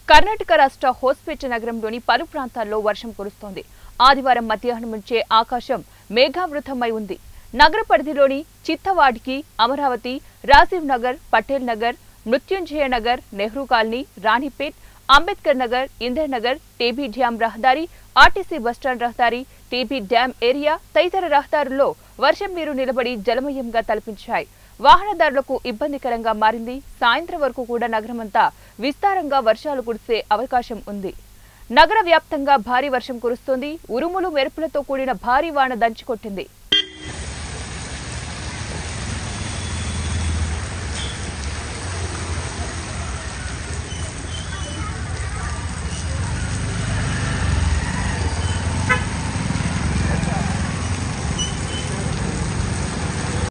కర్ణాటక రాష్ట్ర హోస్పేట నగరంలోని పలు ప్రాంతాల్లో వర్షం కురుస్తోంది ఆదివారం మధ్యాహ్నం నుంచే ఆకాశం మేఘావృతమై ఉంది నగర పరిధిలోని చిత్తవాడికి Amaravati Rajiv Nagar Patel Nagar Mrityunjaya Nagar Nehru colony Ranipet Ambedkar Nagar Inder Nagar TB dam రహదారి ఆర్టీసీ బస్టాండ్ రహదారి టీబీ డ్యాం ఏరియా తదితర రహదారుల్లో వర్షం నీరు నిలబడి జలమయంగా తలపించాయి వాహనదారులకు ఇబ్బందికరంగా మారింది సాయంత్రం వరకు కూడా నగరమంతా విస్తారంగా వర్షాలు కురిసే అవకాశం ఉంది నగర వ్యాప్తంగా భారీ వర్షం కురుస్తోంది ఉరుములు మెరుపులతో కూడిన భారీ వాన దంచుకొట్టింది